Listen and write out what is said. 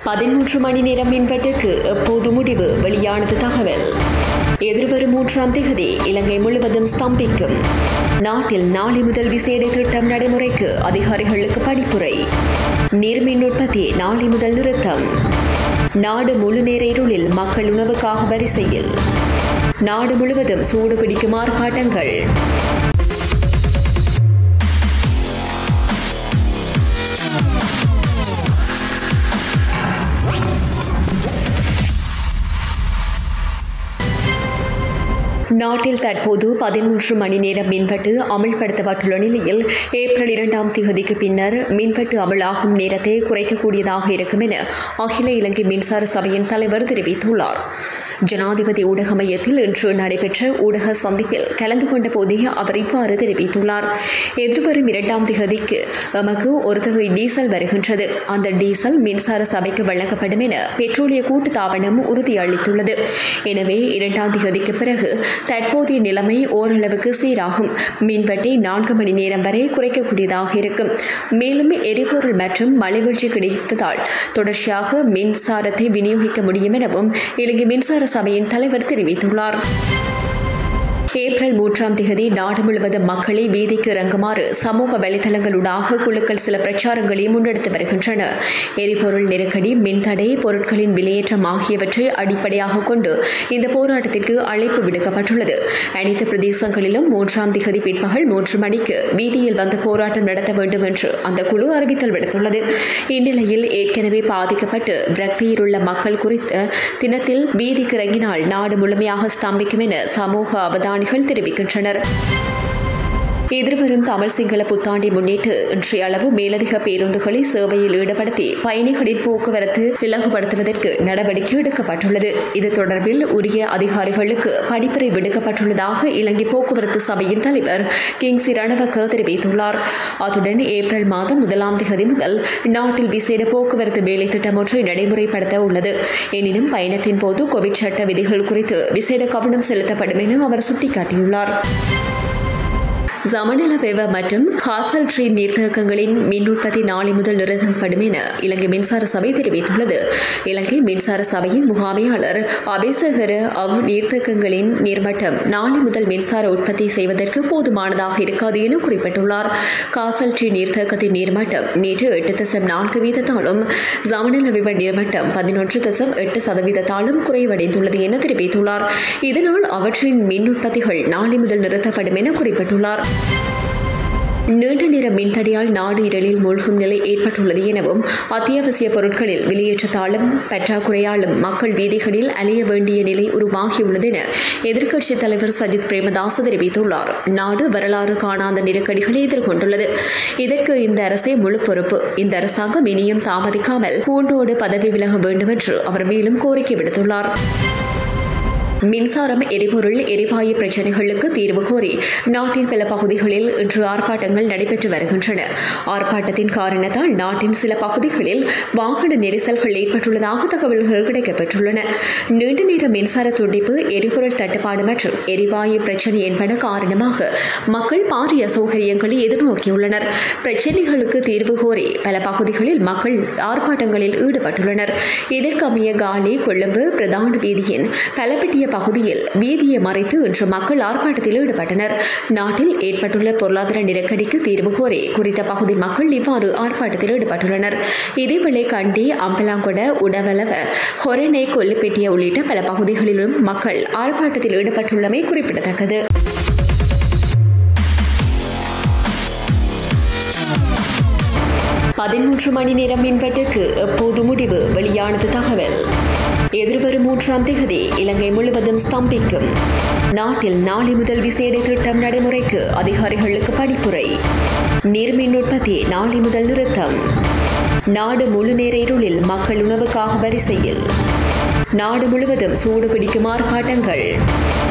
பதிமூன்று மணி நேரம் மின்வெட்டுக்கு எப்போது முடிவு வெளியானது தகவல் எதிர்வரும் மூன்றாம் தேதி இலங்கை முழுவதும் ஸ்தம்பிக்கும் நாட்டில் நாளை முதல் விசேட திட்டம் நடைமுறைக்கு அதிகாரிகளுக்கு பணிப்புரை நீர்மின் உற்பத்தி நாளை முதல் நிறுத்தம் நாடு முழு நேர இருளில் மக்கள் உணவுக்காக வரிசையில் நாடு முழுவதும் சூடு பிடிக்கும் ஆர்ப்பாட்டங்கள் நாட்டில் தற்போது பதிமூன்று மணி நேரம் மின்வெட்டு அமல்படுத்தப்பட்டுள்ள நிலையில் ஏப்ரல் இரண்டாம் தேதிக்கு பின்னர் மின்வெட்டு அமலாகும் நேரத்தை குறைக்கக்கூடியதாக இருக்கும் என அகில இலங்கை மின்சார சபையின் தலைவர் தெரிவித்துள்ளார் ஜனாதிபதி ஊடக மையத்தில் இன்று நடைபெற்ற ஊடக சந்திப்பில் கலந்து கொண்ட போதே அவர் இவ்வாறு தெரிவித்துள்ளார் எதிர்வரும் இரண்டாம் திகதிக்கு எமக்கு ஒரு தொகை டீசல் வருகின்றது அந்த டீசல் மின்சார சபைக்கு வழங்கப்படும் என பெட்ரோலிய கூட்டு தாபனம் உறுதியளித்துள்ளது எனவே இரண்டாம் திகதிக்கு பிறகு தற்போதைய நிலைமை ஓரளவுக்கு சீராகும் மின்வெட்டை நான்கு மணி நேரம் வரை குறைக்கக்கூடியதாக இருக்கும் மேலும் எரிபொருள் மற்றும் மழைவீழ்ச்சி கிடைத்ததால் தொடர்ச்சியாக மின்சாரத்தை விநியோகிக்க முடியும் எனவும் இலங்கை மின்சார சபையின் தலைவர் தெரிவித்துள்ளார் ஏப்ரல் மூன்றாம் தேதி நாடு முழுவதும் மக்களை வீதிக்கு இறங்குமாறு சமூக வலைதளங்களூடாக குழுக்கள் சில பிரச்சாரங்களை முன்னெடுத்து வருகின்றன எரிபொருள் நெருக்கடி மின்தடை பொருட்களின் விலையேற்றம் ஆகியவற்றை அடிப்படையாக கொண்டு இந்த போராட்டத்திற்கு அழைப்பு விடுக்கப்பட்டுள்ளது அனைத்து பிரதேசங்களிலும் மூன்றாம் திகதி பிற்பகல் மூன்று மணிக்கு வீதியில் வந்து போராட்டம் நடத்த வேண்டும் என்று அந்த குழு அறிவித்தல் விடுத்துள்ளது இந்நிலையில் ஏற்கனவே பாதிக்கப்பட்டு விரக்தியில் உள்ள மக்கள் குறித்த தினத்தில் வீதிக்கு இறங்கினால் நாடு முழுமையாக ஸ்தம்பிக்கும் என சமூக அவதான விஞ்ஞானிகள் தெரிவிக்கின்றனர் எதிர்வரும் தமிழ் சிங்கள புத்தாண்டை முன்னிட்டு இன்றைய அளவு மேலதிக பேருந்துகளை சேவையில் ஈடுபடுத்தி பயணிகளின் போக்குவரத்து இலகுபடுத்துவதற்கு நடவடிக்கை எடுக்கப்பட்டுள்ளது இது தொடர்பில் உரிய அதிகாரிகளுக்கு படிப்புரை விடுக்கப்பட்டுள்ளதாக இலங்கை போக்குவரத்து சபையின் தலைவர் கிங்சி ரணவக்க தெரிவித்துள்ளார் அத்துடன் ஏப்ரல் மாதம் முதலாம் தேதி முதல் நாட்டில் விசேட போக்குவரத்து வேலை திட்டம் ஒன்றை நடைமுறைப்படுத்த உள்ளது எனினும் பயணத்தின் போது கோவிட் சட்ட விதிகள் குறித்து விசேட கவனம் செலுத்தப்படும் என அவர் சுட்டிக்காட்டியுள்ளார் ஜமநலபெவ மற்றும் ஹாசல் ட்ரீ நீர்த்தேக்கங்களின் மின் உற்பத்தி நாளை முதல் நிறுத்தப்படும் என இலங்கை மின்சார சபை தெரிவித்துள்ளது இலங்கை மின்சார சபையின் முகாமையாளர் அபேசகர அவ் நீர்த்தேக்கங்களின் நீர்மட்டம் நாளை முதல் மின்சார உற்பத்தி செய்வதற்கு போதுமானதாக இருக்காது என குறிப்பிட்டுள்ளார் காசல் ட்ரீ நீர்த்தேக்கத்தின் நீர்மட்டம் நேற்று எட்டு தசம் நான்கு வீதத்தாலும் ஜமநலபெவ நீர்மட்டம் பதினொன்று தசம் எட்டு சதவீதத்தாலும் குறைவடைந்துள்ளது என தெரிவித்துள்ளார் இதனால் அவற்றின் மின் உற்பத்திகள் நாளை முதல் நிறுத்தப்படும் என குறிப்பிட்டுள்ளார் நீண்ட நேர மின்தடையால் நாடு இரலில் மூழ்கும் நிலை ஏற்பட்டுள்ளது எனவும் அத்தியாவசிய பொருட்களில் விலையேற்றத்தாலும் பற்றாக்குறையாலும் மக்கள் வீதிகளில் அலைய வேண்டிய நிலை உருவாகியுள்ளது என எதிர்க்கட்சித் தலைவர் சஜித் பிரேமதாஸ் தெரிவித்துள்ளார் நாடு வரலாறு காணாத நெருக்கடிகளை எதிர்கொண்டுள்ளது இதற்கு இந்த அரசே முழு பொறுப்பு இந்த அரசாங்கம் இனியும் தாமதிக்காமல் பூண்டோடு பதவி விலக வேண்டும் என்று அவர் மேலும் கோரிக்கை விடுத்துள்ளார் மின்சாரம் எரிபொருள் எரிவாயு பிரச்சினைகளுக்கு தீர்வு கோரி நாட்டின் பல பகுதிகளில் இன்று ஆர்ப்பாட்டங்கள் நடைபெற்று வருகின்றன ஆர்ப்பாட்டத்தின் காரணத்தால் நாட்டின் சில பகுதிகளில் வாகன நெரிசல்கள் ஏற்பட்டுள்ளதாக தகவல்கள் கிடைக்கப்பெற்றுள்ளன நீண்ட நேர மின்சார துண்டிப்பு எரிபொருள் தட்டுப்பாடு மற்றும் எரிவாயு பிரச்சினை என்பன காரணமாக மக்கள் பாரிய அசௌகரியங்களை எதிர்நோக்கியுள்ளனர் பிரச்சினைகளுக்கு தீர்வு கோரி பல பகுதிகளில் மக்கள் ஆர்ப்பாட்டங்களில் ஈடுபட்டுள்ளனர் இதற்கமைய காலி கொழும்பு பிரதான வீதியின் பலப்பட்டிய பகுதியில் வீதியை மறைத்து இன்று மக்கள் ஆர்ப்பாட்டத்தில் ஈடுபட்டனர் நாட்டில் ஏற்பட்டுள்ள பொருளாதார நெருக்கடிக்கு தீர்வு கோரி குறித்த பகுதி மக்கள் இவ்வாறு ஆர்ப்பாட்டத்தில் ஈடுபட்டுள்ளனர் இதேவேளை கண்டி அம்பலாங்கொட உடவலவ ஹொரணை கொல்லுப்பேட்டிய உள்ளிட்ட பல பகுதிகளிலும் மக்கள் ஆர்ப்பாட்டத்தில் ஈடுபட்டுள்ளமை குறிப்பிடத்தக்கது பதிமூன்று மணி நேரம் மின்வெட்டுக்கு எப்போது முடிவு வெளியானது தகவல் எதிர்வரும் மூன்றாம் தேதி இலங்கை முழுவதும் ஸ்தம்பிக்கும் நாட்டில் நாளை முதல் விசேட திட்டம் நடைமுறைக்கு அதிகாரிகளுக்கு பணிப்புரை நீர்மின் உற்பத்தி நாளை முதல் நிறுத்தம் நாடு முழு நேர இருளில் மக்கள் உணவுக்காக வரிசையில் நாடு முழுவதும் சூடு பிடிக்கும் ஆர்ப்பாட்டங்கள்